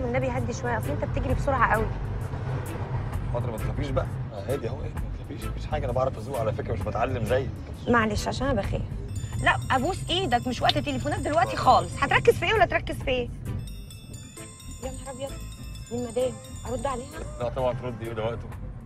والنبي هدي شويه اصل انت بتجري بسرعه قوي حاضر ما تخافيش بقى آه، هادي اهو هادي ما تخافيش مفيش حاجه انا بعرف اسوق على فكره مش بتعلم زيك معلش عشان انا بخاف لا ابوس ايدك مش وقت تليفونات دلوقتي خالص هتركز في ايه ولا تركز في ايه يا نهار ابيض مين مدام ارد عليها لا طبعا تردي ايه ده وقته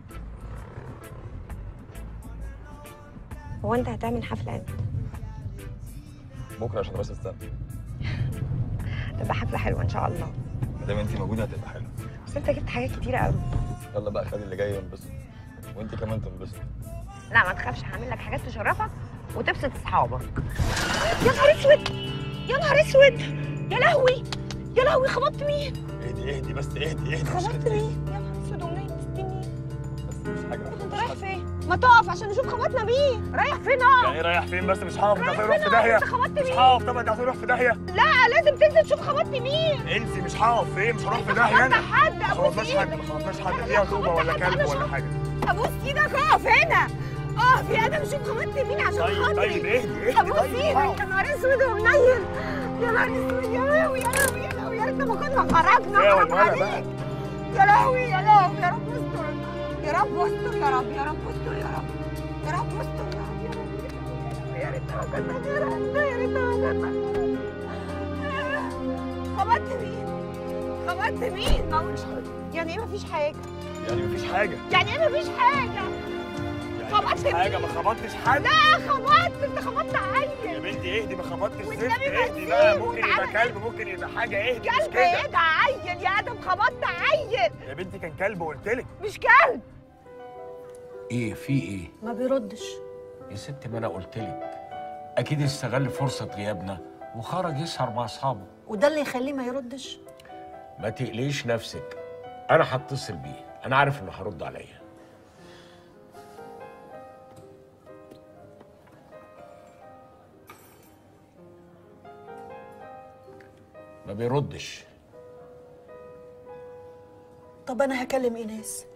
هو انت هتعمل حفله امتى بكره عشان بس استنى تبقى حفله حلوه ان شاء الله ما دام انت موجوده هتبقى حلوه بس انت جبت حاجات كتيره قوي يلا بقى خلي اللي جاي ينبسط وانت كمان تنبسط لا ما تخافش هعمل لك حاجات تشرفك وتبسط اصحابك يا نهار اسود يا نهار اسود يا لهوي يا لهوي خبطت مين اهدي اهدي بس اهدي اهدي مش خبطت كده مين يا نهار اسود امنيه مستني بس مش حاجه انت رايح فين ما تقف عشان نشوف خبطنا مين رايح فين اه يعني رايح فين بس مش هقف ده رايح هيروح فين في داهيه انت خبطت مش مين هقف طبعا ده هيروح في داهيه لا لازم تنزل تشوف خبطت مين انسي مش هقف فين مش هروح في انت داهيه خبطت انا حد ما ابوس خبطناش حد ايدك ما خبطناش حد انا فيها خبطت طوبه ولا حد، كلب انا ولا شفت. حاجه ابوس ايدك اقف هنا اقف يا ادم شوف خبطت مين عشان طيب خاطري طيب اهدي اهدي ابوس طيب ايدك هقف. يا نهار اسود ومنيل يا نهار اسود يا لهوي يا لهوي يا لهوي يا ريتنا ما كنا خرجنا يا حرام ولا بقى. عليك يا لهوي يا لهوي يا رب استر يا رب استر يا رب يا رب استر يا رب يا رب استر يا رب يا رب يا ريتنا ما كنا خرجنا يا ريتنا ما كنا خبطت مين؟ خبطت مين؟ ما قلتش يعني ايه مفيش حاجة؟ يعني مفيش حاجه يعني ايه مفيش حاجة؟ يعني خبطت مفيش حاجه مين؟ ما خبطتش حد لا خبطت انت خبطت يا عيل بنتي اهدي ما خبطتش والنبي زفت ما اهدي بقى تسيبه، ممكن يبقى تعالى كلب ممكن يبقى حاجه اهدي مش كلب كده ايه ده عيل يا ادم خبطت عيل يا بنتي كان كلب قلت لك مش كلب ايه في ايه ما بيردش يا ست ما انا قلت لك اكيد استغل فرصه غيابنا وخرج يسهر مع اصحابه وده اللي يخليه ما يردش ما تقليش نفسك انا هتصل بيه انا عارف انه هرد عليا ما بيردش طب انا هكلم ايناس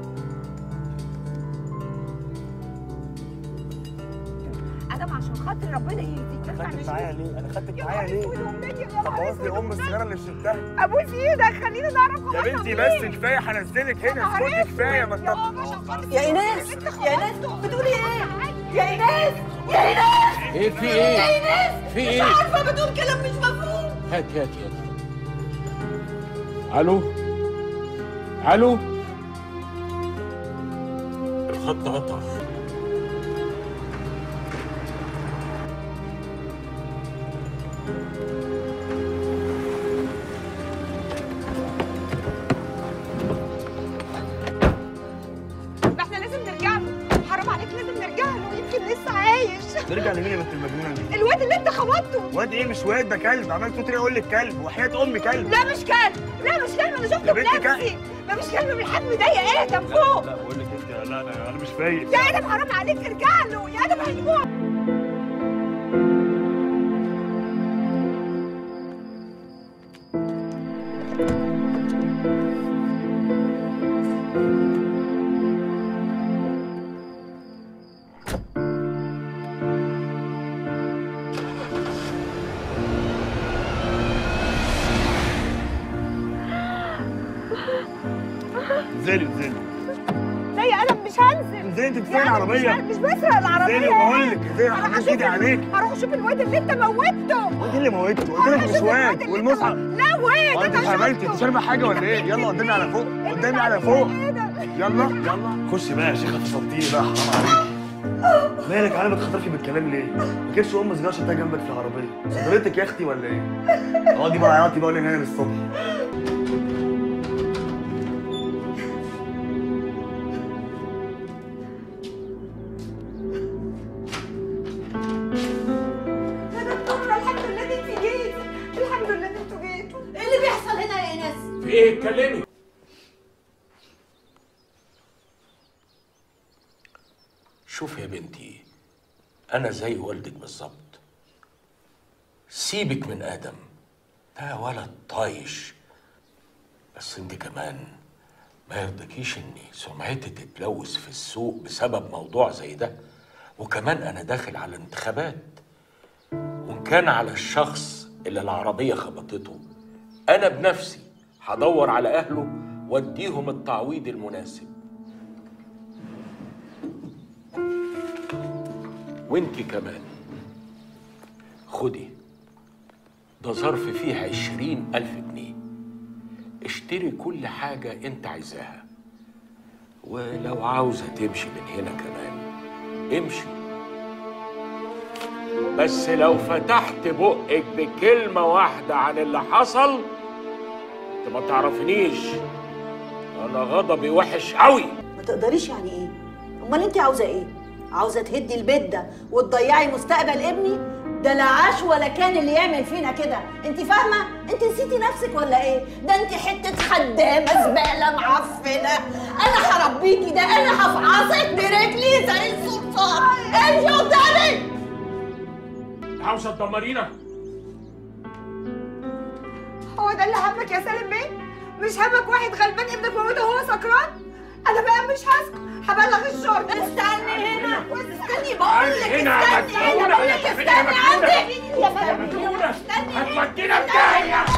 ادم عشان خاطر ربنا يهديك خدتك معايا ليه انا خدتك يا معايا نهار ليه اسود ومنيل، يا طب نهار قصدي اسود ام السيجاره اللي شربتها ابوس ايدك خلينا نعرف يا خبطنا بنتي مين. بس كفايه هنزلك هنا نهار اسكتي اسود. كفايه ما يا تط- بابا عشان خاطر يا ايناس انت يا ايناس خبطته. بتقولي ايه يا ايناس يا ايناس ايه في ايه يا ايناس في مش ايه عارفه بتقول كلام مش مفهوم هات هات هات الو الو الخط قطع ده احنا لازم نرجع له حرام عليك لازم نرجع له يمكن لسه عايش نرجع لمين يا بنت المجنونه دي الواد اللي انت خبطته واد ايه مش واد ده كلب عمال تقولي اقول لك كلب وحياه امي كلب لا مش كلب لا مش كلب انا شفته يا بنتي بنفسي ده مش كلب من الحجم ده يا ادم فوق لا بقول لك انت لا انا انا مش فايق يا ادم حرام عليك ارجع له يا ادم هيجوع انزلي انزلي لا يا ادم مش هنزل انزلي انت يا بتسرقي أدم العربيه مش, مش بسرق العربيه انزلي يا وبقول أدم. لك انزلي هروح هحط اشوف ايدي عليك هروح اشوف الواد اللي انت موتته واد اللي موتته قلت لك هروح مش أشوف الواد واد اللي أنت والمصحف موتته. لا واد هو انت انا اتهبلتي شفته. انت شاربه حاجه ولا ايه يلا قدامي على فوق قدامي على فوق ايه ده يلا يلا خشي بقى يا شيخه فصلتيني بقى حرام عليك مالك عامل بتخطفي بالكلام ليه؟ ما كانتش ام سجاره شفتها جنبك في العربيه صدرتك يا اختي ولا ايه؟ اقعدي بقى عياطي بقى هنا للصبح يا دكتورة الحمد لله ان انت جيتي الحمد لله ان انتوا جيتوا ايه اللي بيحصل هنا يا ايناس في ايه اتكلمي شوف يا بنتي انا زي والدك بالظبط سيبك من ادم ده ولد طايش بس انت كمان ما يرضكيش ان سمعتي تتلوث في السوق بسبب موضوع زي ده وكمان انا داخل على انتخابات وان كان على الشخص اللي العربيه خبطته انا بنفسي هدور على اهله واديهم التعويض المناسب وانت كمان خدي ده ظرف فيه عشرين ألف جنيه اشتري كل حاجة انت عايزاها ولو عاوزة تمشي من هنا كمان امشي بس لو فتحت بقك بكلمة واحدة عن اللي حصل انت ما تعرفنيش انا غضبي وحش قوي ما تقدريش يعني ايه امال انت عاوزه ايه عاوزه تهدي البيت ده وتضيعي مستقبل ابني ده لا عاش ولا كان اللي يعمل فينا كده انت فاهمه انت نسيتي نفسك ولا ايه ده انت حته خدامه زباله معفنه انا هربيكي ده انا هفعصك برجلي زي الصرصار امشي قدامي عاوزة تدمرينا هو ده اللي همك يا سالم بيه مش همك واحد غلبان ابنك موته وهو سكران انا بقى مش هسكت هبلغ الشرطه استني هنا واستني بقول لك هنا استني هنا مجنونة. بقول لك استني عندي يا مجنونة. استني هتودينا في داهية